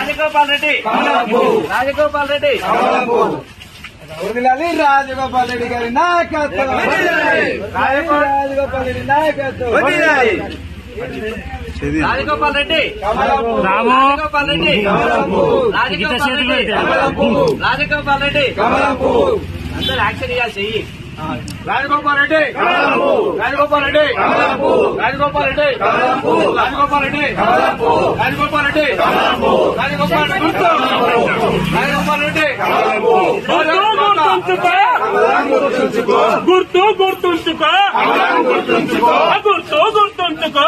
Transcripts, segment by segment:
రాజగోపాల్ రెడ్డి రాజగోపాల్ రెడ్డి వదిలాలి రాజగోపాల్ రెడ్డి గారి నాయకత్వం రాజగోపాల్ రెడ్డి నాయకత్వం రాజగోపాల్ రెడ్డి కమలపు రాజగోపాల్ రెడ్డి కమలపు రాజగోపాల్ రెడ్డి కమలపు రాజగోపాల్ రెడ్డి కమలపు అందరూ యాక్షన్ ఇవ్వాలి చెయ్యి రాజగోపాల్ రెడ్డి కమలపు రాజగోపాల్ రెడ్డి కమలపు రాజగోపాల్ రెడ్డి కమలపు రాజగోపాల్ రెడ్డి కమలపు రాజగోపాల్ రెడ్డి కమలపు రాజగోపాల్ రెడ్డి రాజగోపాల్ రెడ్డి కమలపు గుర్తు గుర్తుంచుకో గుర్తు గుర్తుంచుకో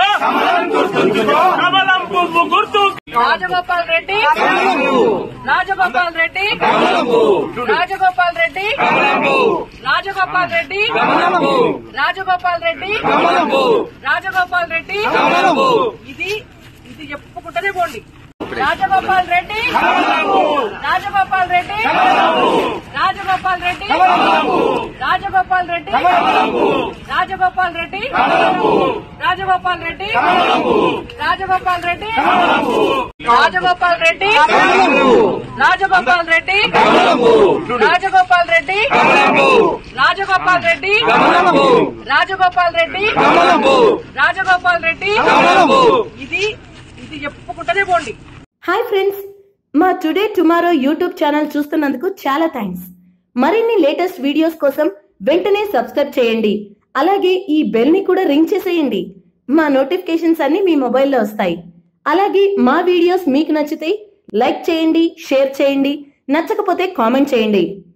కమలం పువ్వు గుర్తు రాజగోపాల్ రెడ్డి రాజగోపాల్ రెడ్డి రాజగోపాల్ రెడ్డి రాజగోపాల్ రెడ్డి రాజగోపాల్ రెడ్డి రాజగోపాల్ రెడ్డి ఇది ఇది చెప్పుకుంటూనే పోండి రాజగోపాల్ రెడ్డి రాజగోపాల్ రెడ్డి రాజగోపాల్ రెడ్డి రాజగోపాల్ రెడ్డి రాజగోపాల్ రెడ్డి రాజగోపాల్ రెడ్డి రాజగోపాల్ రెడ్డి రాజగోపాల్ రెడ్డి రాజగోపాల్ రెడ్డి రాజగోపాల్ రెడ్డి రాజగోపాల్ రెడ్డి రాజగోపాల్ రెడ్డి రాజగోపాల్ రెడ్డి ఇది ఇది చెప్పుకుంటూనే పోండి హాయ్ ఫ్రెండ్స్ మా టుడే టుమారో యూట్యూబ్ ఛానల్ చూస్తున్నందుకు చాలా థ్యాంక్స్ మరిన్ని లేటెస్ట్ వీడియోస్ కోసం వెంటనే సబ్స్క్రైబ్ చేయండి అలాగే ఈ బెల్ ని కూడా రింగ్ చేసేయండి మా నోటిఫికేషన్స్ అన్ని మీ మొబైల్లో వస్తాయి అలాగే మా వీడియోస్ మీకు నచ్చితే లైక్ చేయండి షేర్ చేయండి నచ్చకపోతే కామెంట్ చేయండి